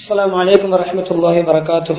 السلام عليكم ورحمة الله وبركاته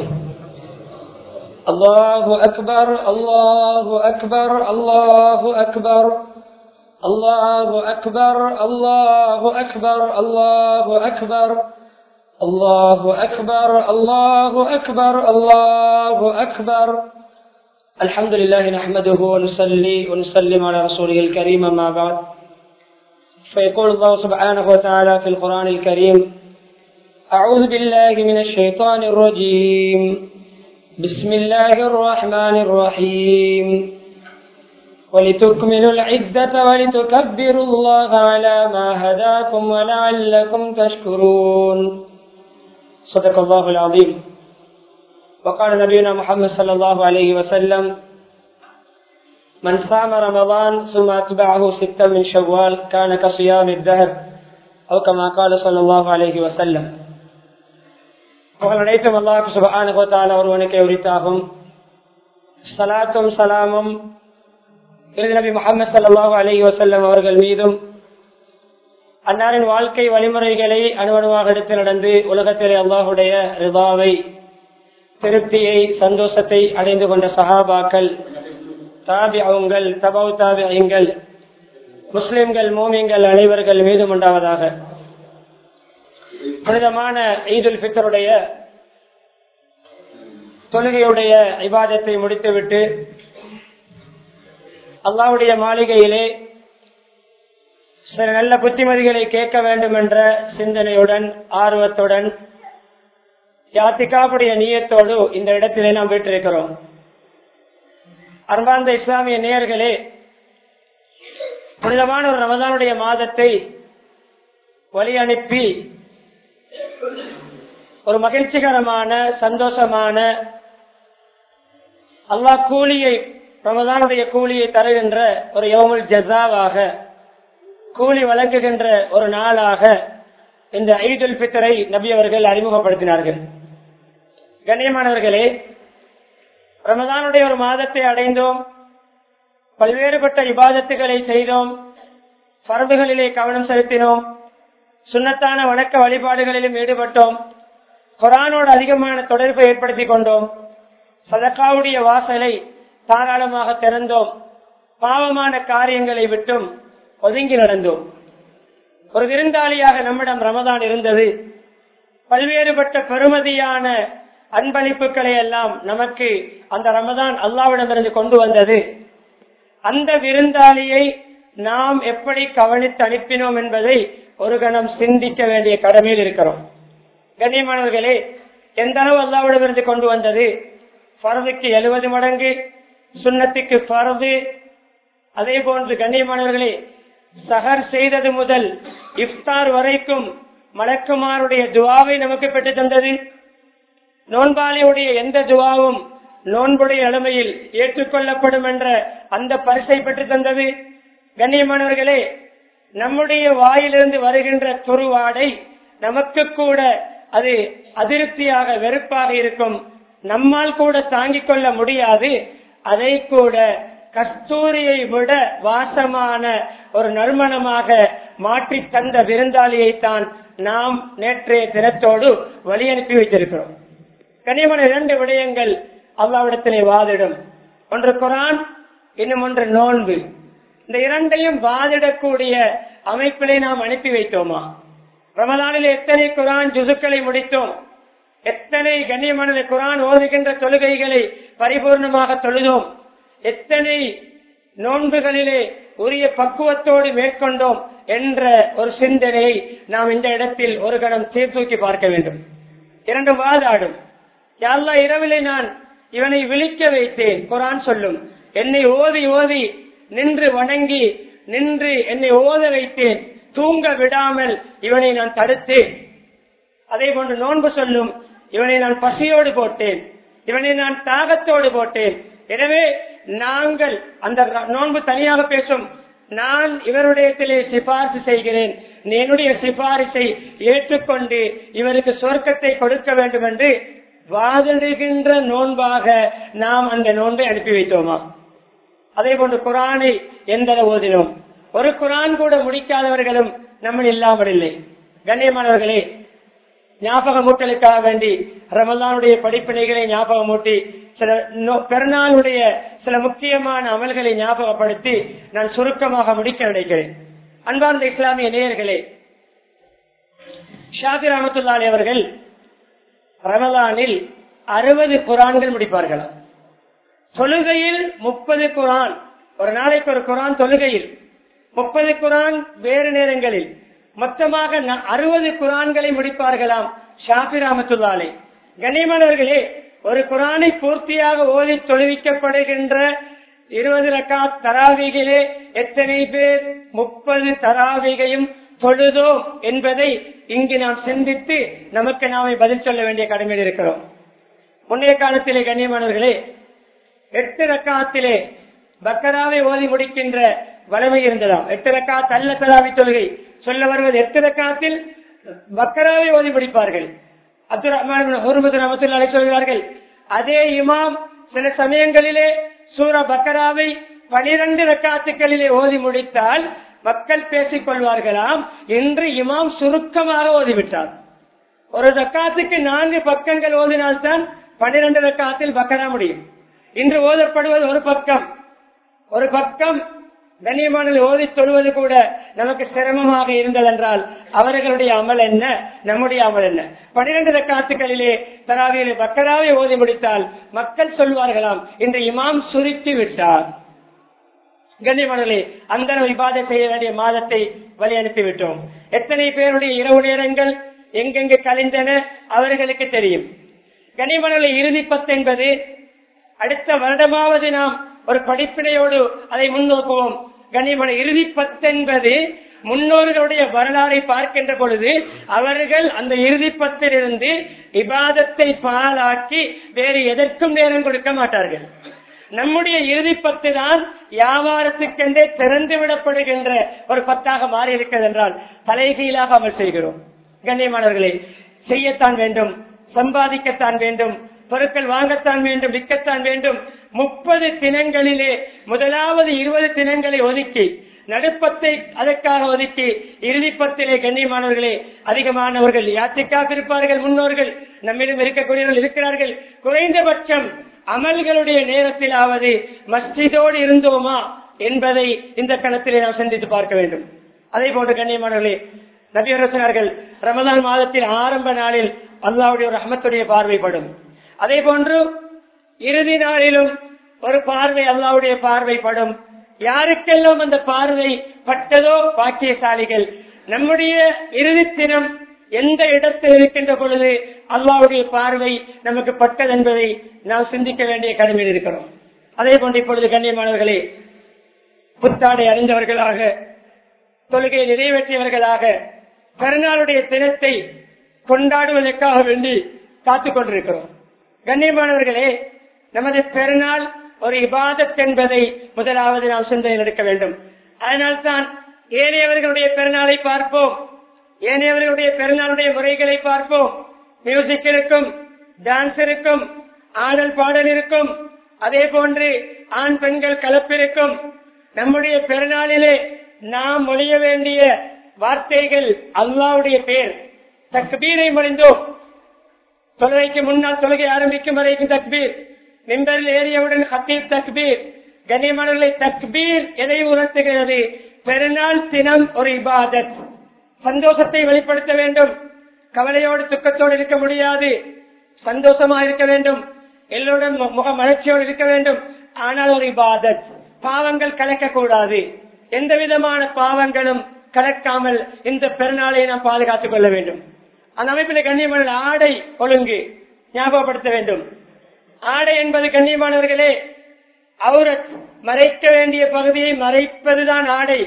الله أكبر الله أكبر الله أكبر الله أكبر الله أكبر الله أكبر الله أكبر الله أكبر الله أكبر الحمد لله نحمده ونصلي ونسلم على رسوله الكريم ما بعد فيقول الله سبحانه وتعالى في القرآن الكريم أعوذ بالله من الشيطان الرجيم بسم الله الرحمن الرحيم ولتكملوا العدة ولتكبروا الله على ما هداكم ولعلكم تشكرون صدق الله العظيم وقال نبينا محمد صلى الله عليه وسلم من صام رمضان ثم أتبعه ستا من شوال كان كصيام الدهر أو كما قال صلى الله عليه وسلم அவர்கள் அனைத்தும் அல்லாஹ் சுபானுகத்தால் ஒருவனுக்கு உரித்தாகும் சலாத்தும் சலாமும் நபி முகமது சல்லாஹூ அலி வசல்லம் அவர்கள் மீதும் அன்னாரின் வாழ்க்கை வழிமுறைகளை அணுவணுவாக எடுத்து நடந்து உலகத்திலே அல்லாஹுடைய ரிபாவை திருப்தியை சந்தோஷத்தை அடைந்து கொண்ட சஹாபாக்கள் தாபியங்கள் தபவு தாபியங்கள் முஸ்லிம்கள் மோமியங்கள் அனைவர்கள் மீதும் உண்டாவதாக புனிதமான ஈதுல் பித்தருடைய தொழுகையுடைய விவாதத்தை முடித்துவிட்டு அல்லாவுடைய மாளிகையிலே சில நல்ல புத்திமதிகளை கேட்க வேண்டும் என்ற சிந்தனையுடன் ஆர்வத்துடன் யாத்திகாவுடைய நீயத்தோடு இந்த இடத்திலே நாம் வீட்டிருக்கிறோம் அன்பார்ந்த இஸ்லாமிய நேயர்களே புனிதமான ஒரு ரமதானுடைய மாதத்தை வழி அனுப்பி ஒரு மகிழ்ச்சிகரமான சந்தோஷமான அல்லாஹ் கூலியை ரமதானுடைய கூலியை தருகின்ற ஒரு யோமுல் ஜசாவாக கூலி வழங்குகின்ற ஒரு நாளாக இந்த ஈதுல் பித்தரை நபி அவர்கள் அறிமுகப்படுத்தினார்கள் கண்ணியமானவர்களே ரமதானுடைய ஒரு மாதத்தை அடைந்தோம் பல்வேறுபட்ட விவாதத்துகளை செய்தோம் பரந்துகளிலே கவனம் செலுத்தினோம் சுண்ணத்தான வணக்க வழிபாடுகளிலும் ஈடுபட்டோம் குரானோடு அதிகமான தொடர்பை ஏற்படுத்திக் கொண்டோம் சதக்காவுடைய வாசலை தாராளமாக திறந்தோம் பாவமான காரியங்களை விட்டும் ஒதுங்கி நடந்தோம் ஒரு விருந்தாளியாக நம்மிடம் ரமதான் இருந்தது பல்வேறுபட்ட பெருமதியான அன்பளிப்புகளை எல்லாம் நமக்கு அந்த ரமதான் அல்லாவிடமிருந்து கொண்டு வந்தது அந்த விருந்தாளியை நாம் எப்படி கவனித்து அனுப்பினோம் என்பதை ஒரு கணம் சிந்திக்க வேண்டிய கடமையில் இருக்கிறோம் கண்ணியமானவர்களே எந்த அளவு அல்லாவிடமிருந்து கொண்டு வந்தது பரதுக்கு எழுபது மடங்கு சுண்ணத்துக்கு பரது அதே போன்று கண்ணியமானவர்களே சகர் செய்தது முதல் இஃப்தார் வரைக்கும் மலக்குமாருடைய துவாவை நமக்கு பெற்று தந்தது நோன்பாளியுடைய எந்த துவாவும் நோன்புடைய நிலைமையில் ஏற்றுக்கொள்ளப்படும் என்ற அந்த பரிசை பெற்று தந்தது கண்ணியமானவர்களே நம்முடைய வாயிலிருந்து வருகின்ற துருவாடை நமக்கு கூட அது அதிருப்தியாக வெறுப்பாக இருக்கும் நம்மால் கூட தாங்கிக் கொள்ள முடியாது அதை கூட கஸ்தூரியை விட வாசமான ஒரு நறுமணமாக மாற்றி தந்த விருந்தாளியை தான் நாம் நேற்றைய தினத்தோடு வழி அனுப்பி வைத்திருக்கிறோம் கனிமன இரண்டு விடயங்கள் அல்லாவிடத்திலே வாதிடும் ஒன்று குரான் இன்னும் ஒன்று நோன்பு இந்த இரண்டையும் வாதிடக்கூடிய அமைப்பிலே நாம் அனுப்பி வைத்தோமா ரமதானில் எத்தனை குரான் ஜுசுக்களை முடித்தோம் எத்தனை கண்ணியமான குரான் ஓதுகின்ற தொழுகைகளை பரிபூர்ணமாக தொழுதோம் எத்தனை நோன்புகளிலே உரிய பக்குவத்தோடு மேற்கொண்டோம் என்ற ஒரு சிந்தனையை நாம் இந்த இடத்தில் ஒரு கணம் சீர்தூக்கி பார்க்க வேண்டும் இரண்டு வாதாடும் யாழ்லா இரவிலே நான் இவனை விழிக்க வைத்தேன் குரான் சொல்லும் என்னை ஓதி ஓதி நின்று வணங்கி நின்று என்னை ஓத வைத்தேன் தூங்க விடாமல் இவனை நான் தடுத்தேன் அதே போன்று நோன்பு சொல்லும் இவனை நான் பசியோடு போட்டேன் இவனை நான் தாகத்தோடு போட்டேன் எனவே நாங்கள் அந்த நோன்பு தனியாக பேசும் நான் இவருடையத்திலே சிபாரிசு செய்கிறேன் என்னுடைய சிபாரிசை ஏற்றுக்கொண்டு இவருக்கு சொர்க்கத்தை கொடுக்க வேண்டும் என்று வாதிடுகின்ற நோன்பாக நாம் அந்த நோன்பை அனுப்பி வைத்தோமா அதே போன்று குரானை எந்த ஓதினோம் ஒரு குரான் கூட முடிக்காதவர்களும் நம்ம இல்லாமல் இல்லை கண்ணியமானவர்களே ஞாபகமூட்டலுக்காக வேண்டி ரமலானுடைய படிப்பினைகளை ஞாபகமூட்டி சில நோ- பெருநாளுடைய சில முக்கியமான அமல்களை ஞாபகப்படுத்தி நான் சுருக்கமாக முடிக்க நினைக்கிறேன் அன்பார்ந்த இஸ்லாமிய நேயர்களே ஷாபி ரஹமத்துல்லாலி அவர்கள் ரமலானில் அறுபது குரான்கள் முடிப்பார்களாம் தொழுகையில் முப்பது குரான் ஒரு நாளைக்கு ஒரு குரான் தொழுகையில் முப்பது குரான் வேறு நேரங்களில் மொத்தமாக அறுபது குரான்களை முடிப்பார்களாம் ஷாபி ரஹமத்துல்லாலே கண்ணியமானவர்களே ஒரு குரானை பூர்த்தியாக ஓதி தொழுவிக்கப்படுகின்ற இருபது ரக்காத் தராவிகளே எத்தனை பேர் முப்பது தராவிகையும் தொழுதோம் என்பதை இங்கு நாம் சிந்தித்து நமக்கு நாமே பதில் சொல்ல வேண்டிய கடமையில் இருக்கிறோம் முன்னைய காலத்திலே கண்ணியமானவர்களே எட்டு ரக்காத்திலே பக்கராவை ஓதி முடிக்கின்ற வலிமை இருந்ததாம் எட்டு ரக்காத் அல்ல தலாவி தொழுகை சொல்ல வருவது எட்டு ரக்காத்தில் பக்கராவை ஓதி முடிப்பார்கள் அப்துல் ரஹ்மான் ஹுர்மது ரமத்துல்லாலை சொல்கிறார்கள் அதே இமாம் சில சமயங்களிலே சூர பக்கராவை பனிரெண்டு ரக்காத்துக்களிலே ஓதி முடித்தால் மக்கள் பேசிக் கொள்வார்களாம் இன்று இமாம் சுருக்கமாக ஓதிவிட்டார் ஒரு ரக்காத்துக்கு நான்கு பக்கங்கள் ஓதினால்தான் பன்னிரண்டு ரக்காத்தில் பக்கரா முடியும் இன்று ஓதப்படுவது ஒரு பக்கம் ஒரு பக்கம் கண்ணியமான ஓதி தொழுவது கூட நமக்கு சிரமமாக இருந்ததென்றால் அவர்களுடைய அமல் என்ன நம்முடைய அமல் என்ன பனிரெண்டு ரக்காத்துக்களிலே தராவியிலே பக்கராவை ஓதி முடித்தால் மக்கள் சொல்வார்களாம் இன்று இமாம் சுருக்கி விட்டார் கண்ணியமானே அந்த விவாத செய்ய வேண்டிய மாதத்தை வழி அனுப்பிவிட்டோம் எத்தனை பேருடைய இரவு நேரங்கள் எங்கெங்கு கலைந்தன அவர்களுக்கு தெரியும் கனிமணலை இறுதி பத்து என்பது அடுத்த வருடமாவது நாம் ஒரு படிப்பினையோடு அதை முன்னோக்குவோம் கனிமண இறுதி பத்து என்பது முன்னோர்களுடைய வரலாறை பார்க்கின்ற பொழுது அவர்கள் அந்த இறுதி பத்திலிருந்து இபாதத்தை பாலாக்கி வேறு எதற்கும் நேரம் கொடுக்க மாட்டார்கள் நம்முடைய இறுதி பத்து தான் வியாபாரத்துக்கென்றே திறந்து விடப்படுகின்ற ஒரு பத்தாக மாறி இருக்கிறது என்றால் தலைகீழாக அமல் செய்கிறோம் கண்ணியமானவர்களே செய்யத்தான் வேண்டும் சம்பாதிக்கத்தான் வேண்டும் பொருட்கள் வாங்கத்தான் வேண்டும் விற்கத்தான் வேண்டும் முப்பது தினங்களிலே முதலாவது இருபது தினங்களை ஒதுக்கி நடுப்பத்தை அதற்காக ஒதுக்கி இறுதிப்பத்திலே கண்ணியமானவர்களே அதிகமானவர்கள் யாத்திக்காக இருப்பார்கள் முன்னோர்கள் நம்மிடம் இருக்கக்கூடியவர்கள் இருக்கிறார்கள் குறைந்தபட்சம் அமல்களுடைய நேரத்திலாவது மஸ்ஜிதோடு இருந்தோமா என்பதை இந்த கணத்திலே நாம் சிந்தித்து பார்க்க வேண்டும் அதே போன்று கண்ணியமானவர்களே நபியரசனார்கள் ரமதான் மாதத்தில் ஆரம்ப நாளில் அல்லாவுடைய ஒரு அஹமத்துடைய பார்வைப்படும் அதே போன்று இறுதி நாளிலும் ஒரு பார்வை அல்லாவுடைய பார்வைப்படும் யாருக்கெல்லாம் அந்த பார்வை பட்டதோ பாக்கியசாலிகள் நம்முடைய இறுதி தினம் எந்த இடத்தில் இருக்கின்ற பொழுது அல்லாவுடைய பார்வை நமக்கு பட்டது என்பதை நாம் சிந்திக்க வேண்டிய கடமையில் இருக்கிறோம் அதே போன்று இப்பொழுது கண்ணியமானவர்களே புத்தாடை அறிந்தவர்களாக தொழுகையை நிறைவேற்றியவர்களாக கருநாளுடைய தினத்தை கொண்டாடுவதற்காக வேண்டி காத்துக் கொண்டிருக்கிறோம் கண்ணியமானவர்களே நமது பெருநாள் ஒரு இபாதத் என்பதை முதலாவது நாம் சிந்தனையில் எடுக்க வேண்டும் அதனால்தான் ஏனையவர்களுடைய பெருநாளை பார்ப்போம் ஏனையவர்களுடைய பெருநாளுடைய முறைகளை பார்ப்போம் மியூசிக் இருக்கும் டான்ஸ் இருக்கும் ஆடல் பாடல் இருக்கும் அதே போன்று ஆண் பெண்கள் கலப்பிருக்கும் நம்முடைய பெருநாளிலே நாம் மொழிய வேண்டிய வார்த்தைகள் அல்லாவுடைய பேர் தக்பீரை மொழிந்தோம் தொழுகைக்கு முன்னால் தொழுகை ஆரம்பிக்கும் வரைக்கும் தக்பீர் மிம்பரில் ஏறியவுடன் ஹத்தீப் தக்பீர் கண்ணியமானவர்களை தக்பீர் எதை உணர்த்துகிறது பெருநாள் தினம் ஒரு இபாதத் சந்தோஷத்தை வெளிப்படுத்த வேண்டும் கவலையோடு துக்கத்தோடு இருக்க முடியாது சந்தோஷமா இருக்க வேண்டும் எல்லோருடன் முக மலர்ச்சியோடு இருக்க வேண்டும் ஆனால் ஒரு இபாதத் பாவங்கள் கலக்கக்கூடாது எந்த விதமான பாவங்களும் கலக்காமல் இந்த பெருநாளை நாம் பாதுகாத்துக் கொள்ள வேண்டும் அந்த அமைப்பில் கண்ணியமான ஆடை ஒழுங்கு ஞாபகப்படுத்த வேண்டும் ஆடை என்பது கண்ணியமானவர்களே அவுரத் மறைக்க வேண்டிய பகுதியை மறைப்பதுதான் ஆடை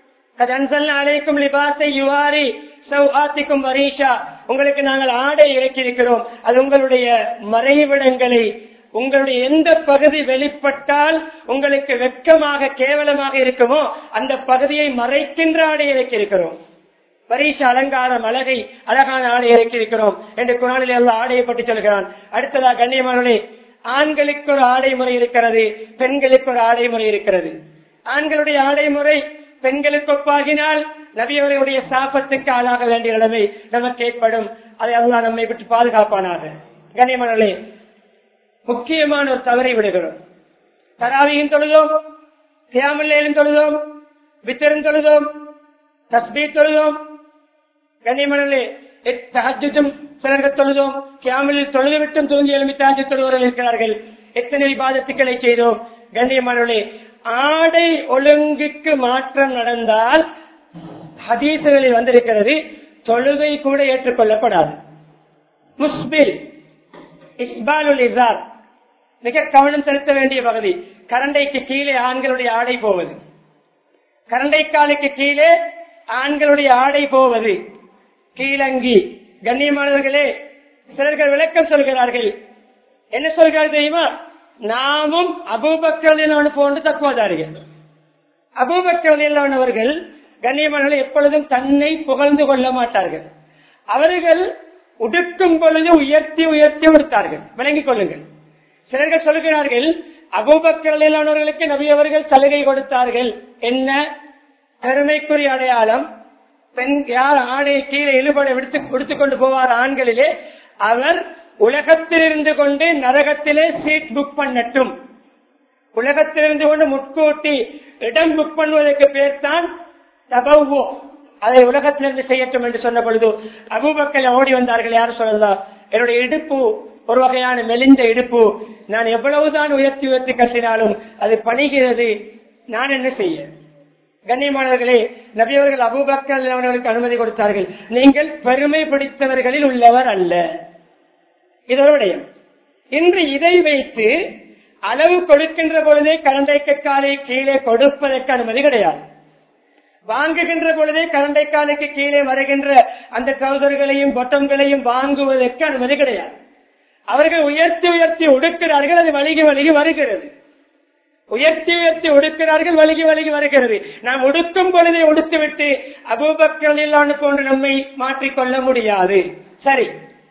அலைக்கும் லிபாசை யுவாரி சௌஹாத்திக்கும் வரீஷா உங்களுக்கு நாங்கள் ஆடை இறக்கியிருக்கிறோம் அது உங்களுடைய மறைவிடங்களை உங்களுடைய எந்த பகுதி வெளிப்பட்டால் உங்களுக்கு வெட்கமாக கேவலமாக இருக்குமோ அந்த பகுதியை மறைக்கின்ற ஆடை இறக்கியிருக்கிறோம் பரீஷ அலங்காரம் அழகை அழகான ஆடை இறக்கியிருக்கிறோம் என்று குரானில் எல்லாம் ஆடையை பற்றி சொல்கிறான் அடுத்ததா கண்ணியமானே ஆண்களுக்கு ஒரு ஆடை முறை இருக்கிறது பெண்களுக்கு ஒரு ஆடை முறை இருக்கிறது ஆண்களுடைய ஆடை முறை பெண்களுக்கு ஒப்பாகினால் நபியவர்களுடைய சாபத்துக்கு ஆளாக வேண்டிய நிலைமை நமக்கு ஏற்படும் அதை அல்லாஹ் நம்மை விட்டு பாதுகாப்பானாக கண்ணியமானே முக்கியமான ஒரு தவறை விடுகிறோம் தராவியும் தொழுதோம் தியாமல்லையிலும் தொழுதோம் வித்தரும் தொழுதோம் தஸ்பீ தொழுதோம் கண்ணியமனே தஹஜும் சிலர்கள் தொழுதோம் கியாமலில் தொழுது விட்டும் தூங்கி எழுமி தாஜு தொழுவர்கள் இருக்கிறார்கள் எத்தனை விவாதத்துக்களை செய்தோம் கண்ணியமானே ஆடை ஒழுங்குக்கு மாற்றம் நடந்தால் ஹதீசுகளில் வந்திருக்கிறது தொழுகை கூட ஏற்றுக்கொள்ளப்படாது முஸ்பில் இஸ்பாலுல் இசார் மிக கவனம் செலுத்த வேண்டிய பகுதி கரண்டைக்கு கீழே ஆண்களுடைய ஆடை போவது கரண்டை காலுக்கு கீழே ஆண்களுடைய ஆடை போவது கீழங்கி கண்ணியமானவர்களே சிலர்கள் விளக்கம் சொல்கிறார்கள் என்ன சொல்கிறார் தெரியுமா நாமும் அபூபக்கலிலான போன்று தக்குவதார்கள் அபூபக்கலிலானவர்கள் கண்ணியமானவர்கள் எப்பொழுதும் தன்னை புகழ்ந்து கொள்ள மாட்டார்கள் அவர்கள் உடுக்கும் பொழுது உயர்த்தி உயர்த்தி உடுத்தார்கள் விளங்கிக் கொள்ளுங்கள் சிலர்கள் சொல்கிறார்கள் அபூபக்கலிலானவர்களுக்கு நபி அவர்கள் சலுகை கொடுத்தார்கள் என்ன பெருமைக்குரிய அடையாளம் பெண் யார் ஆடையை கீழே இழுபட விடுத்து கொடுத்துக் கொண்டு போவார் ஆண்களிலே அவர் உலகத்தில் இருந்து கொண்டு நரகத்திலே சீட் புக் பண்ணட்டும் உலகத்திலிருந்து கொண்டு முட்கூட்டி இடம் புக் பண்ணுவதற்கு பேர் தான் தபவோ அதை உலகத்திலிருந்து செய்யட்டும் என்று சொன்ன பொழுது அபூபக்கல் ஓடி வந்தார்கள் யார் சொல்லலாம் என்னுடைய இடுப்பு ஒரு வகையான மெலிந்த இடுப்பு நான் எவ்வளவுதான் உயர்த்தி உயர்த்தி கட்டினாலும் அது பணிகிறது நான் என்ன செய்ய கண்ணியமானவர்களே நபியவர்கள் அபூபக்கல் அவர்களுக்கு அனுமதி கொடுத்தார்கள் நீங்கள் பெருமை பிடித்தவர்களில் உள்ளவர் அல்ல இதனுடைய இன்று இதை வைத்து அளவு கொடுக்கின்ற பொழுதே கரண்டைக்கு காலை கீழே கொடுப்பதற்கு அனுமதி கிடையாது வாங்குகின்ற பொழுதே கரண்டை காலுக்கு கீழே வருகின்ற அந்த ட்ரௌசர்களையும் பொட்டங்களையும் வாங்குவதற்கு அனுமதி கிடையாது அவர்கள் உயர்த்தி உயர்த்தி உடுக்கிறார்கள் அது வலிகி வலிகி வருகிறது உயர்த்தி உயர்த்தி உடுக்கிறார்கள் வலிகி வலிகி வருகிறது நாம் உடுக்கும் பொழுதே உடுத்துவிட்டு அபூபக்களில் போன்று நம்மை மாற்றிக்கொள்ள முடியாது சரி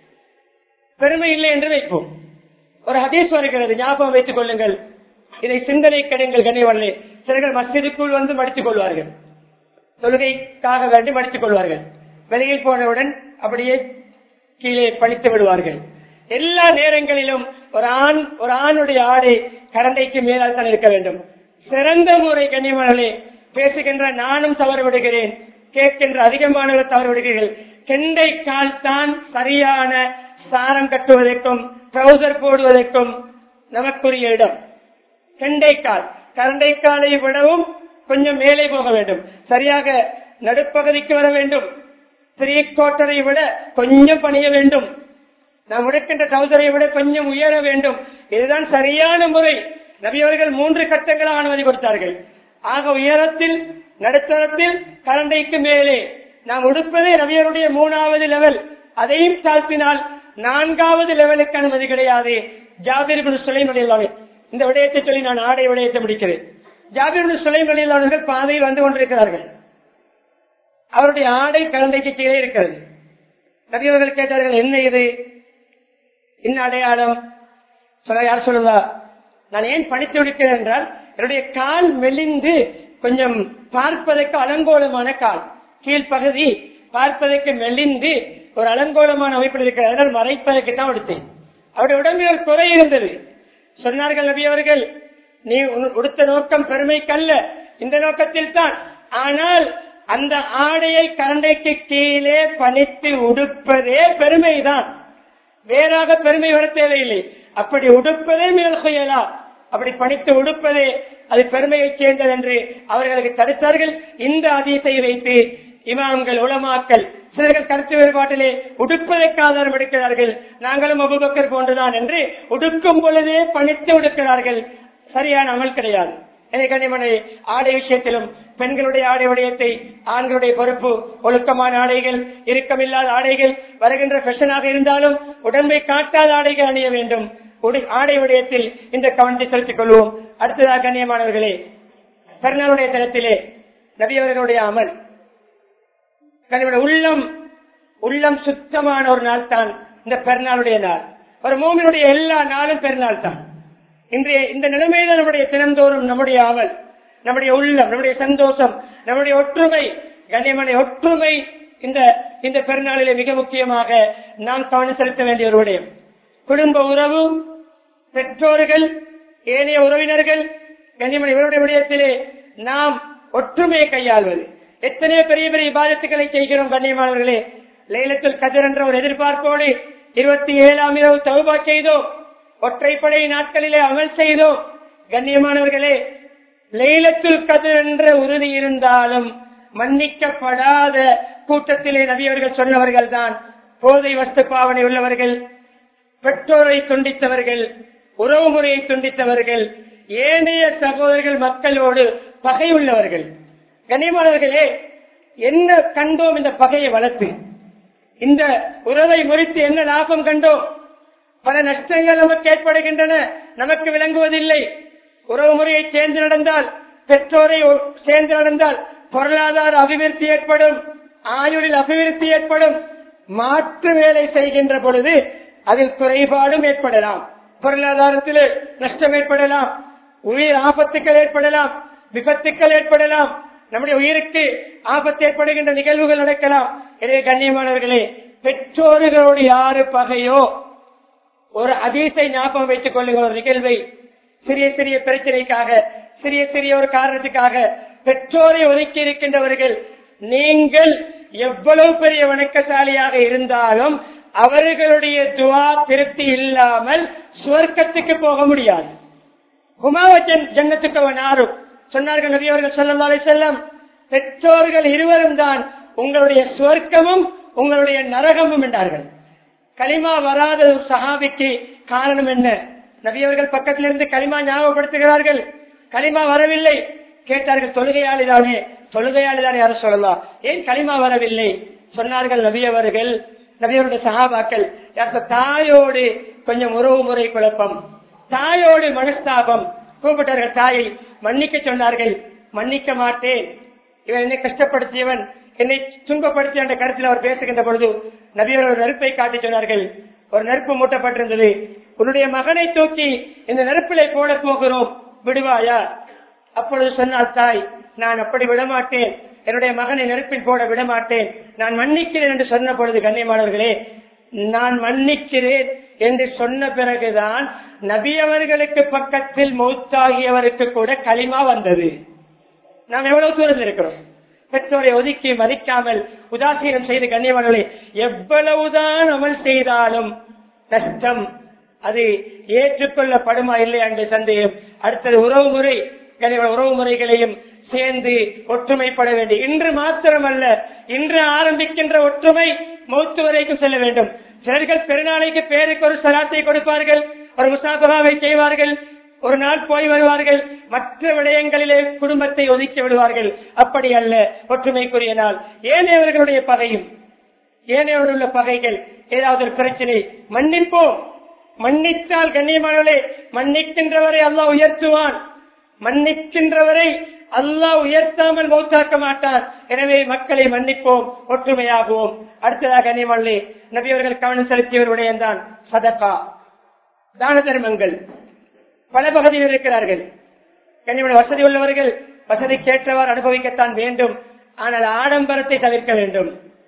பெருமை இல்லை என்று வைப்போம் ஒரு ஹதீஸ் வருகிறது ஞாபகம் வைத்துக் கொள்ளுங்கள் இதை சிந்தனை கடுங்கள் கனிவல்லே சிலர்கள் மஸ்ஜிதுக்குள் வந்து மடித்துக் கொள்வார்கள் தொழுகைக்காக வேண்டி மடித்துக் கொள்வார்கள் வெளியில் போனவுடன் அப்படியே கீழே பழித்து விடுவார்கள் எல்லா நேரங்களிலும் ஒரு ஆண் ஒரு ஆணுடைய ஆடை கரண்டைக்கு மேலால் தான் இருக்க வேண்டும் சிறந்த முறை கண்ணியமானே பேசுகின்ற நானும் தவறு விடுகிறேன் கேட்கின்ற அதிகமானவர் தவறு விடுகிறீர்கள் கெண்டை கால் தான் சரியான சாரம் கட்டுவதற்கும் ட்ரௌசர் போடுவதற்கும் நமக்குரிய இடம் கெண்டைக்கால் கரண்டைக்காலை விடவும் கொஞ்சம் மேலே போக வேண்டும் சரியாக நடுப்பகுதிக்கு வர வேண்டும் த்ரீ கோட்டரை விட கொஞ்சம் பணிய வேண்டும் நாம் உடைக்கின்ற ட்ரௌசரை விட கொஞ்சம் உயர வேண்டும் இதுதான் சரியான முறை நபியவர்கள் மூன்று கட்டங்களாக அனுமதி கொடுத்தார்கள் ஆக உயரத்தில் நடுத்தரத்தில் கரண்டைக்கு மேலே நாம் உடுப்பதே நபியருடைய மூணாவது லெவல் அதையும் தாழ்த்தினால் நான்காவது லெவலுக்கு அனுமதி கிடையாது ஜாபிர் சுலைமலையிலான இந்த விடயத்தை சொல்லி நான் ஆடை விடயத்தை முடிக்கிறேன் ஜாபிர் சுலைமலையிலானவர்கள் பாதையில் வந்து கொண்டிருக்கிறார்கள் அவருடைய ஆடை கரண்டைக்கு கீழே இருக்கிறது நபியவர்கள் கேட்டார்கள் என்ன இது என்ன அடையாளம் சொல்ல யார் சொல்லுவா நான் ஏன் படித்து விடுக்கிறேன் என்றால் என்னுடைய கால் மெலிந்து கொஞ்சம் பார்ப்பதற்கு அலங்கோலமான கால் கீழ்ப்பகுதி பார்ப்பதற்கு மெலிந்து ஒரு அலங்கோலமான அமைப்பில் இருக்கிற அதனால் மறைப்பதற்கு தான் எடுத்தேன் அவருடைய உடம்பில் ஒரு குறை இருந்தது சொன்னார்கள் நபி அவர்கள் நீ உடுத்த நோக்கம் பெருமைக்கல்ல இந்த நோக்கத்தில் தான் ஆனால் அந்த ஆடையை கரண்டைக்கு கீழே பணித்து உடுப்பதே பெருமைதான் வேறாக பெருமை வர தேவையில்லை அப்படி உடுப்பதே மேல் செய்யலா அப்படி பணித்து உடுப்பதே அது பெருமையை சேர்ந்தது என்று அவர்களுக்கு தடுத்தார்கள் இந்த அதிசை வைத்து இமாம்கள் உளமாக்கல் சிலர்கள் கருத்து வேறுபாட்டிலே உடுப்பதற்கு ஆதாரம் எடுக்கிறார்கள் நாங்களும் அபுபக்கர் போன்றுதான் என்று உடுக்கும் பொழுதே பணித்து உடுக்கிறார்கள் சரியான அமல் கிடையாது கனிமனை ஆடை விஷயத்திலும் பெண்களுடைய ஆடை விடயத்தை ஆண்களுடைய பொறுப்பு ஒழுக்கமான ஆடைகள் இறுக்கமில்லாத ஆடைகள் வருகின்ற ஃபெஷனாக இருந்தாலும் உடம்பை காட்டாத ஆடைகள் அணிய வேண்டும் ஆடை விடயத்தில் இந்த கவனத்தை செலுத்திக் கொள்வோம் அடுத்ததாக கண்ணியமானவர்களே பெருநாளுடைய தளத்திலே நபியவர்களுடைய அமல் உள்ளம் உள்ளம் சுத்தமான ஒரு நாள் தான் இந்த பெருநாளுடைய நாள் ஒரு மூமினுடைய எல்லா நாளும் பெருநாள் தான் இன்றைய இந்த நிலைமையில நம்முடைய தினந்தோறும் நம்முடைய ஆவல் நம்முடைய உள்ளம் நம்முடைய சந்தோஷம் நம்முடைய ஒற்றுமை கண்ணியமான ஒற்றுமை இந்த இந்த பெருநாளிலே மிக முக்கியமாக நாம் கவனம் செலுத்த வேண்டிய ஒரு விடயம் குடும்ப உறவு பெற்றோர்கள் ஏனைய உறவினர்கள் கண்ணியமான இவருடைய விடயத்திலே நாம் ஒற்றுமையை கையாள்வது எத்தனையோ பெரிய பெரிய விவாதத்துக்களை செய்கிறோம் கண்ணியமானவர்களே லைலத்துல் கதிர் என்ற ஒரு எதிர்பார்ப்போடு இருபத்தி ஏழாம் இரவு தௌபா செய்தோம் ஒற்றைப்படை நாட்களிலே அமல் செய்தோம் கண்ணியமானவர்களே லைலத்துல் கதிர் என்ற உறுதி இருந்தாலும் மன்னிக்கப்படாத கூட்டத்திலே நபியவர்கள் சொன்னவர்கள் தான் போதை வஸ்து பாவனை உள்ளவர்கள் பெற்றோரை துண்டித்தவர்கள் உறவு முறையை துண்டித்தவர்கள் ஏனைய சகோதரர்கள் மக்களோடு பகை உள்ளவர்கள் கண்ணியமானவர்களே என்ன கண்டோம் இந்த பகையை வளர்த்து இந்த உறவை முறித்து என்ன லாபம் கண்டோம் பல நஷ்டங்கள் நமக்கு ஏற்படுகின்றன நமக்கு விளங்குவதில்லை உறவு முறையை சேர்ந்து நடந்தால் பெற்றோரை ஒ- சேர்ந்து நடந்தால் பொருளாதார அபிவிருத்தி ஏற்படும் ஆயுளில் அபிவிருத்தி ஏற்படும் மாற்று வேலை செய்கின்ற பொழுது அதில் குறைபாடும் ஏற்படலாம் பொருளாதாரத்தில் நஷ்டம் ஏற்படலாம் உயிர் ஆபத்துக்கள் ஏற்படலாம் விபத்துக்கள் ஏற்படலாம் நம்முடைய உயிருக்கு ஆபத்து ஏற்படுகின்ற நிகழ்வுகள் நடக்கலாம் எனவே கண்ணியமானவர்களே பெற்றோர்களோடு யாரு பகையோ ஒரு அதீசை ஞாபகம் வைத்துக் கொள்ளுங்கள் ஒரு நிகழ்வை சிறிய சிறிய பிரச்சனைக்காக சிறிய சிறிய ஒரு காரணத்துக்காக பெற்றோரை ஒதுக்கி இருக்கின்றவர்கள் நீங்கள் எவ்வளவு பெரிய வணக்கசாலியாக இருந்தாலும் அவர்களுடைய துவா திருப்தி இல்லாமல் சுவர்க்கத்துக்கு போக முடியாது ஹுமாவச்சன் ஜன்னத்துக்கு அவன் ஆறும் சொன்னார்கள் நபி அவர்கள் சொல்லி செல்லம் பெற்றோர்கள் இருவரும் தான் உங்களுடைய சுவர்க்கமும் உங்களுடைய நரகமும் என்றார்கள் களிமா வராத ஒரு சஹாபிக்கு காரணம் என்ன நபி அவர்கள் பக்கத்தில் இருந்து களிமா ஞாபகப்படுத்துகிறார்கள் களிமா வரவில்லை கேட்டார்கள் தொழுகையாளிதானே தொழுகையாளிதானே யார சொல்லலாம் ஏன் களிமா வரவில்லை சொன்னார்கள் நபி அவர்கள் நபியவருடைய சகாபாக்கள் யார் தாயோடு கொஞ்சம் உறவு முறை குழப்பம் தாயோடு மனஸ்தாபம் கூப்பிட்டார்கள் தாயை மன்னிக்க சொன்னார்கள் மன்னிக்க மாட்டேன் இவன் என்னை கஷ்டப்படுத்தியவன் என்னை துன்பப்படுத்திய என்ற கருத்தில் அவர் பேசுகின்ற பொழுது நபியர் ஒரு நெருப்பை காட்டி சொன்னார்கள் ஒரு நெருப்பு மூட்டப்பட்டிருந்தது உன்னுடைய மகனை தூக்கி இந்த நெருப்பிலை போட போகிறோம் விடுவாயா அப்பொழுது சொன்னார் தாய் நான் அப்படி விடமாட்டேன் என்னுடைய மகனை நெருப்பில் போட விடமாட்டேன் நான் மன்னிக்கிறேன் என்று சொன்ன பொழுது கண்ணியமானவர்களே நான் மன்னிக்கிறேன் என்று சொன்ன பிறகுதான் நபி அவர்களுக்கு பக்கத்தில் மௌத்தாகியவருக்கு கூட களிமா வந்தது நாம் எவ்வளவு தூரத்தில் இருக்கிறோம் பெற்றோரை ஒதுக்கி மதிக்காமல் உதாசீனம் செய்து கண்ணியவர்களை எவ்வளவுதான் அமல் செய்தாலும் கஷ்டம் அது ஏற்றுக்கொள்ளப்படுமா இல்லையா என்ற சந்தேகம் அடுத்தது உறவு முறை கனிவ உறவு முறைகளையும் சேர்ந்து ஒற்றுமைப்பட வேண்டும் இன்று மாத்திரமல்ல இன்று ஆரம்பிக்கின்ற ஒற்றுமை மௌத்து வரைக்கும் செல்ல வேண்டும் சிலர்கள் பெருநாளைக்கு பேருக்கு ஒரு சலாத்தை கொடுப்பார்கள் ஒரு முசாபகாவை செய்வார்கள் ஒரு நாள் போய் வருவார்கள் மற்ற விடயங்களிலே குடும்பத்தை ஒதுக்கி விடுவார்கள் அப்படி அல்ல ஒற்றுமைக்குரிய நாள் ஏனையவர்களுடைய பகையும் ஏனையவர்களுள்ள பகைகள் ஏதாவது ஒரு பிரச்சனை மன்னிப்போம் மன்னித்தால் கண்ணியமானவர்களே மன்னிக்கின்றவரை அல்லாஹ் உயர்த்துவான் மன்னிக்கின்றவரை அல்லாஹ் உயர்த்தாமல் மௌத்தாக்க மாட்டான் எனவே மக்களை மன்னிப்போம் ஒற்றுமையாகுவோம் அடுத்ததாக கண்ணியமல்லே நபியவர்கள் கவனம் செலுத்தியவருடைய தான் சதகா தான தர்மங்கள் பல பகுதியில் இருக்கிறார்கள் கண்ணியமான வசதி உள்ளவர்கள் வசதிக்கேற்றவாறு அனுபவிக்கத்தான் வேண்டும் ஆனால் ஆடம்பரத்தை தவிர்க்க வேண்டும்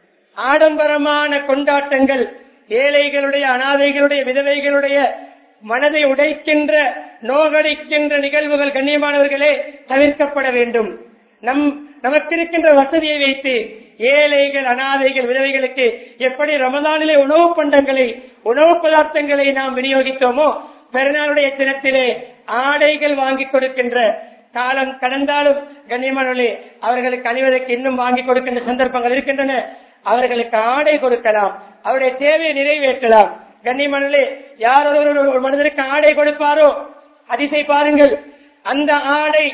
ஆடம்பரமான கொண்டாட்டங்கள் ஏழைகளுடைய அனாதைகளுடைய விதவைகளுடைய மனதை உடைக்கின்ற நோகடிக்கின்ற நிகழ்வுகள் கண்ணியமானவர்களே தவிர்க்கப்பட வேண்டும் நம் நமக்கு இருக்கின்ற வசதியை வைத்து ஏழைகள் அனாதைகள் விதவைகளுக்கு எப்படி ரமதானிலே உணவு பண்டங்களை உணவு பதார்த்தங்களை நாம் விநியோகித்தோமோ பெருநாளுடைய தினத்திலே ஆடைகள் வாங்கி கொடுக்கின்ற காலம் கடந்தாலும் கண்ணியமானவர்களே அவர்களுக்கு அணிவதற்கு இன்னும் வாங்கி கொடுக்கின்ற சந்தர்ப்பங்கள் இருக்கின்றன அவர்களுக்கு ஆடை கொடுக்கலாம் அவருடைய தேவையை நிறைவேற்றலாம் கண்ணியமானே யார் ஒருவர் ஒரு மனிதருக்கு ஆடை கொடுப்பாரோ அதிசை பாருங்கள் அந்த ஆடை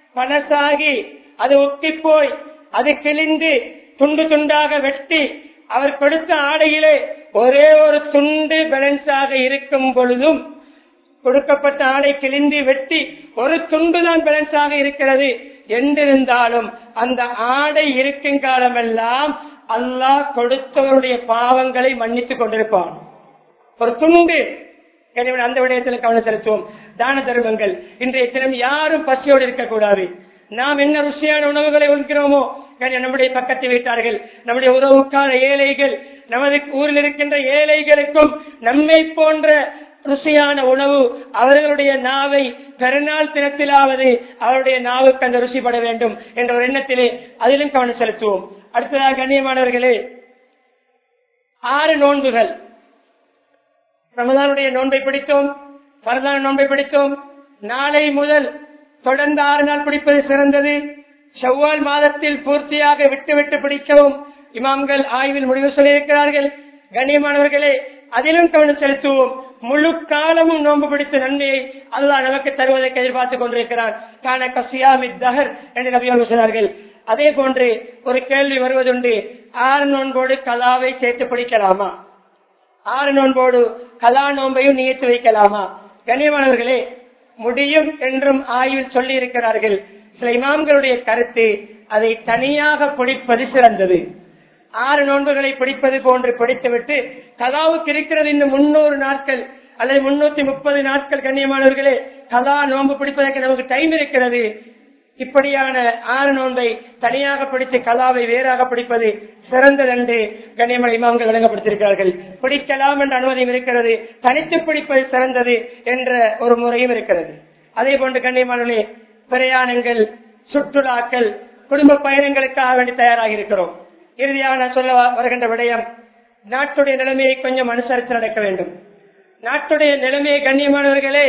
பணசாகி அது ஒட்டி போய் அது கிழிந்து துண்டு துண்டாக வெட்டி அவர் கொடுத்த ஆடையிலே ஒரே ஒரு துண்டு பேலன்ஸாக இருக்கும் பொழுதும் கொடுக்கப்பட்ட ஆடை கிழிந்து வெட்டி ஒரு துண்டு தான் பேலன்ஸாக இருக்கிறது என்றிருந்தாலும் அந்த ஆடை இருக்கும் காலமெல்லாம் அல்லாஹ் கொடுத்தவருடைய பாவங்களை மன்னித்துக் கொண்டிருப்பான் ஒரு துண்டு எனவே அந்த விடயத்தில் கவனம் செலுத்துவோம் தான தர்மங்கள் இன்றைய தினம் யாரும் பசியோடு இருக்கக்கூடாது நாம் என்ன ருசியான உணவுகளை உண்கிறோமோ கண்ணியம், நம்முடைய பக்கத்து வீட்டார்கள் நம்முடைய உறவுக்கான ஏழைகள் நமது ஊரில் இருக்கின்ற ஏழைகளுக்கும் நம்மை போன்ற ருசியான உணவு அவர்களுடைய நாவை பெருநாள் தினத்திலாவது அவருடைய நாவுக்கு அந்த ருசிப்பட வேண்டும் என்ற ஒரு எண்ணத்திலே அதிலும் கவனம் செலுத்துவோம் அடுத்ததாக கண்ணியமானவர்களே ஆறு நோன்புகள் ரமதானுடைய நோன்பை பிடித்தோம் பரதான நோன்பை பிடித்தோம் நாளை முதல் தொடர்ந்து ஆறு நாள் பிடிப்பது சிறந்தது செவ்வால் மாதத்தில் பூர்த்தியாக விட்டு விட்டு பிடிக்கவும் இமாம்கள் ஆய்வில் முடிவு சொல்லியிருக்கிறார்கள் கண்ணியமானவர்களே அதிலும் கவனம் செலுத்துவோம் முழு காலமும் நோன்பு பிடித்த நன்மையை அல்லாஹ் நமக்கு தருவதற்கு எதிர்பார்த்துக் கொண்டிருக்கிறான் கான கசியாமி தஹர் என்று நபிகள் சொன்னார்கள் அதே போன்று ஒரு கேள்வி வருவதுண்டு ஆறு நோன்போடு கலாவை சேர்த்து பிடிக்கலாமா ஆறு நோன்போடு கலா நோன்பையும் நியத்து வைக்கலாமா கண்ணியமானவர்களே முடியும் என்றும் ஆய்வில் சொல்லி இருக்கிறார்கள் சில இமாம்களுடைய கருத்து அதை தனியாக பிடிப்பது சிறந்தது ஆறு நோன்புகளை பிடிப்பது போன்று பிடித்துவிட்டு கலாவுக்கு இருக்கிறது இன்னும் முன்னூறு நாட்கள் அல்லது முன்னூத்தி முப்பது நாட்கள் கண்ணியமானவர்களே கலா நோன்பு பிடிப்பதற்கு நமக்கு டைம் இருக்கிறது இப்படியான ஆறு நோன்பை தனியாக பிடித்து கலாவை வேறாக பிடிப்பது சிறந்தது என்று கண்ணியமலை இமாம்கள் விளங்கப்படுத்தியிருக்கிறார்கள் பிடிக்கலாம் என்ற அனுமதியும் இருக்கிறது தனித்து பிடிப்பது சிறந்தது என்ற ஒரு முறையும் இருக்கிறது அதே போன்று கண்ணியமானே பிரயாணங்கள் சுற்றுலாக்கள் குடும்ப பயணங்களுக்காக வேண்டி தயாராகி இருக்கிறோம் இறுதியாக நான் சொல்ல வ- வருகின்ற விடயம் நாட்டுடைய நிலைமையை கொஞ்சம் அனுசரித்து நடக்க வேண்டும் நாட்டுடைய நிலைமையை கண்ணியமானவர்களே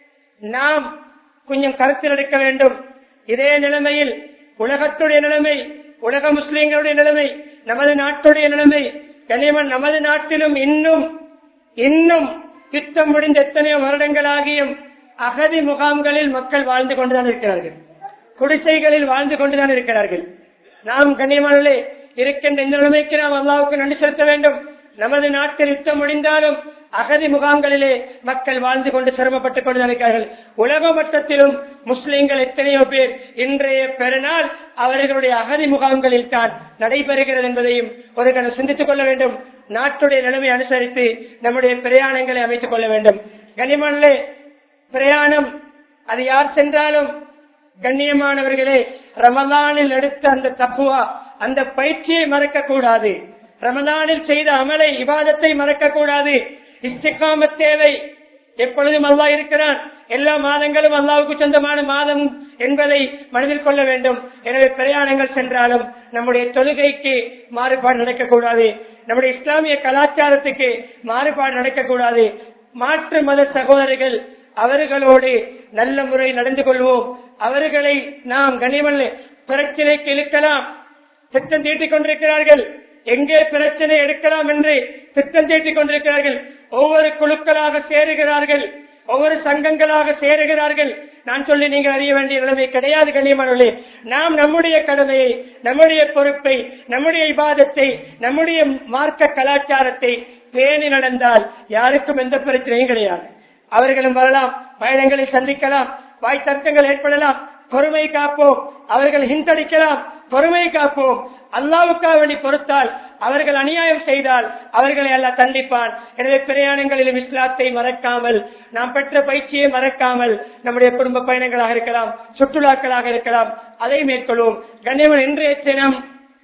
நாம் கொஞ்சம் கருத்தில் எடுக்க வேண்டும் இதே நிலைமையில் உலகத்துடைய நிலைமை உலக முஸ்லிம்களுடைய நிலைமை நமது நாட்டுடைய நிலைமை கண்ணியமன் நமது நாட்டிலும் இன்னும் இன்னும் யுத்தம் முடிந்த எத்தனையோ வருடங்களாகியும் அகதி முகாம்களில் மக்கள் வாழ்ந்து கொண்டுதான் இருக்கிறார்கள் குடிசைகளில் வாழ்ந்து கொண்டுதான் இருக்கிறார்கள் நாம் கண்ணியமானே இருக்கின்ற இந்த நிலைமைக்கு நாம் அல்லாவுக்கு நன்றி செலுத்த வேண்டும் நமது நாட்டில் யுத்தம் முடிந்தாலும் அகதி முகாம்களிலே மக்கள் வாழ்ந்து கொண்டு சிரமப்பட்டுக் கொண்டு இருக்கிறார்கள் உலக மட்டத்திலும் முஸ்லிம்கள் எத்தனையோ பேர் இன்றைய பெருநாள் அவர்களுடைய அகதி முகாம்களில் தான் நடைபெறுகிறது என்பதையும் ஒரு கணம் சிந்தித்துக் கொள்ள வேண்டும் நாட்டுடைய நிலைமை அனுசரித்து நம்முடைய பிரயாணங்களை அமைத்துக் கொள்ள வேண்டும் கனிமல்லே பிரயாணம் அது யார் சென்றாலும் கண்ணியமானவர்களே ரமலானில் எடுத்த அந்த தப்புவா அந்த பயிற்சியை மறக்க கூடாது ரமலானில் செய்த அமலை இபாதத்தை மறக்க கூடாது இஸ்திகாம தேவை எப்பொழுதும் அல்லாஹ் இருக்கிறான் எல்லா மாதங்களும் அல்லாவுக்கு சொந்தமான மாதம் என்பதை மனதில் கொள்ள வேண்டும் எனவே பிரயாணங்கள் சென்றாலும் நம்முடைய தொழுகைக்கு மாறுபாடு நடக்கக்கூடாது நம்முடைய இஸ்லாமிய கலாச்சாரத்துக்கு மாறுபாடு நடக்கக்கூடாது மாற்று மத சகோதரர்கள் அவர்களோடு நல்ல முறை நடந்து கொள்வோம் அவர்களை நாம் கனிமல்ல பிரச்சனைக்கு இழுக்கலாம் திட்டம் தீட்டிக் கொண்டிருக்கிறார்கள் எங்கே பிரச்சனை எடுக்கலாம் என்று திட்டம் தீட்டிக் கொண்டிருக்கிறார்கள் ஒவ்வொரு குழுக்களாக சேருகிறார்கள் ஒவ்வொரு சங்கங்களாக சேருகிறார்கள் நான் சொல்லி நீங்கள் அறிய வேண்டிய நிலைமை கிடையாது கண்ணியமானவர்களே நாம் நம்முடைய கடமையை நம்முடைய பொறுப்பை நம்முடைய இபாதத்தை நம்முடைய மார்க்க கலாச்சாரத்தை பேணி நடந்தால் யாருக்கும் எந்த பிரச்சனையும் கிடையாது அவர்களும் வரலாம் பயணங்களை சந்திக்கலாம் வாய் தர்க்கங்கள் ஏற்படலாம் பொறுமை காப்போம் அவர்கள் ஹிந்தடிக்கலாம் பொறுமை காப்போம் அல்லாவுக்காக வேண்டி பொறுத்தால் அவர்கள் அநியாயம் செய்தால் அவர்களை எல்லாம் தண்டிப்பான் எனவே பிரயாணங்களிலும் இஸ்லாத்தை மறக்காமல் நாம் பெற்ற பயிற்சியை மறக்காமல் நம்முடைய குடும்ப பயணங்களாக இருக்கலாம் சுற்றுலாக்களாக இருக்கலாம் அதை மேற்கொள்வோம் கண்ணியவன் இன்றைய தினம்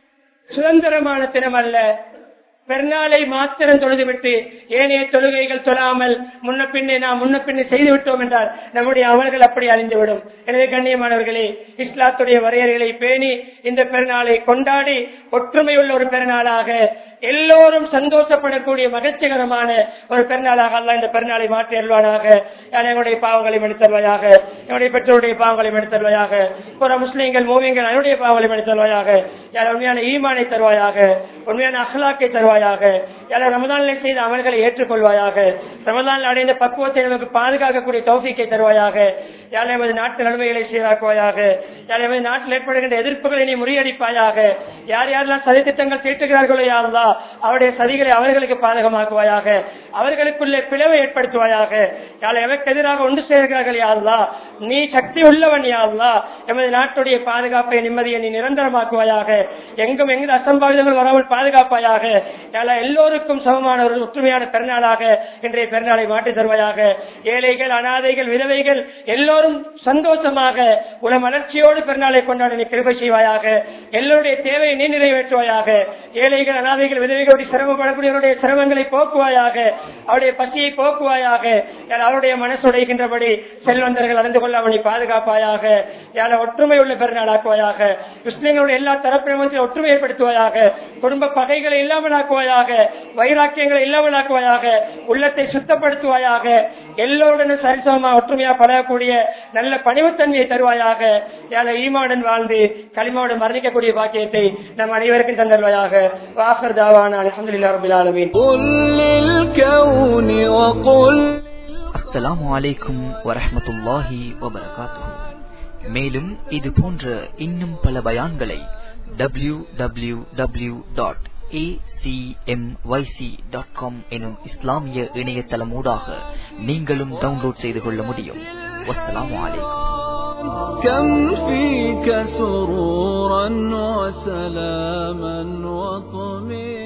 சுதந்திரமான தினம் அல்ல பெருநாளை மாத்திரம் தொழுதுவிட்டு ஏனைய தொழுகைகள் தொழாமல் முன்ன பின்னே நாம் முன்ன பின்னே செய்து விட்டோம் என்றால் நம்முடைய அமல்கள் அப்படி அழிந்துவிடும் எனவே கண்ணியமானவர்களே இஸ்லாத்துடைய வரையறைகளை பேணி இந்த பெருநாளை கொண்டாடி ஒற்றுமை உள்ள ஒரு பெருநாளாக எல்லோரும் சந்தோஷப்படக்கூடிய மகிழ்ச்சிகரமான ஒரு பெருநாளாக அல்ல இந்த பெருநாளை மாற்றி அல்வானாக எங்களுடைய பாவங்களை மன்னித்தருவாயாக என்னுடைய பெற்றோருடைய பாவங்களை மன்னித்தருவாயாக புற முஸ்லீம்கள் மூவியங்கள் என்னுடைய பாவங்களை மன்னித்தருவாயாக யார் உண்மையான ஈமானை தருவாயாக உண்மையான அகலாக்கை தருவாயாக யார் ரமதானில் செய்த அமல்களை ஏற்றுக்கொள்வாயாக ரமதானில் அடைந்த பக்குவத்தை நமக்கு பாதுகாக்கக்கூடிய தௌஃபிக்கை தருவாயாக யார் எமது நாட்டு நன்மைகளை சீராக்குவாயாக யார் எமது நாட்டில் ஏற்படுகின்ற எதிர்ப்புகளை நீ முறியடிப்பாயாக யார் யாரெல்லாம் சதித்திட்டங்கள் தீட்டுகிறார்களோ யாரெல்லாம் அவருடைய சதிகளை அவர்களுக்கு பாதகமாக்குவாயாக அவர்களுக்குள்ளே பிளவை ஏற்படுத்துவாயாக யாழ் எவருக்கு எதிராக ஒன்று சேர்கிறார்கள் யாருலா நீ சக்தி உள்ளவன் யாருலா எமது நாட்டுடைய பாதுகாப்பை நிம்மதியை நீ நிரந்தரமாக்குவாயாக எங்கும் எங்கு அசம்பாவிதங்கள் வராமல் பாதுகாப்பாயாக யாழ் எல்லோருக்கும் சமமான ஒரு ஒற்றுமையான பெருநாளாக இன்றைய பெருநாளை மாற்றி தருவாயாக ஏழைகள் அனாதைகள் விதவைகள் எல்லோரும் சந்தோஷமாக உல மலர்ச்சியோடு பெருநாளை கொண்டாட நீ கிருபை செய்வாயாக எல்லோருடைய தேவையை நீ நிறைவேற்றுவாயாக ஏழைகள் அனாதைகள் விதவைகளுடைய சிரமப்படக்கூடியவருடைய சிரமங்களை போக்குவாயாக அவருடைய பசியை போக்குவாயாக யாழ் அவருடைய மனசுடைகின்றபடி செல்வந்தர்கள் அறிந்து கொள்ள அவனை பாதுகாப்பாயாக யாழ் ஒற்றுமை உள்ள பெருநாளாக்குவாயாக முஸ்லிம்களுடைய எல்லா தரப்பினரும் ஒற்றுமை ஏற்படுத்துவாயாக குடும்ப பகைகளை இல்லாமலாக்குவாயாக வைராக்கியங்களை இல்லாமலாக்குவாயாக உள்ளத்தை சுத்தப்படுத்துவாயாக எல்லோருடனும் சரிசமமாக ஒற்றுமையா பழகக்கூடிய நல்ல பணிவுத்தன்மையை தருவாயாக யாழ் ஈமாவுடன் வாழ்ந்து களிமாவுடன் மரணிக்கக்கூடிய பாக்கியத்தை நம் அனைவருக்கும் தந்தருவாயாக வாசர் தாவான அலமதுல்லா ரபில் ஆலமீன் قل للكون وقل அஸ்ஸலாமு அலைக்கும் வரஹ்மத்துல்லாஹி வபரகாத்துஹு மேலும் இது போன்ற இன்னும் பல பயான்களை W W W dot dot com எனும் இஸ்லாமிய இணையதளமூடாக நீங்களும் டவுன்லோட் செய்து கொள்ள முடியும் வஸ்ஸலாமு அலைக்கும் كم فيك سرورا وسلاما وطمئنا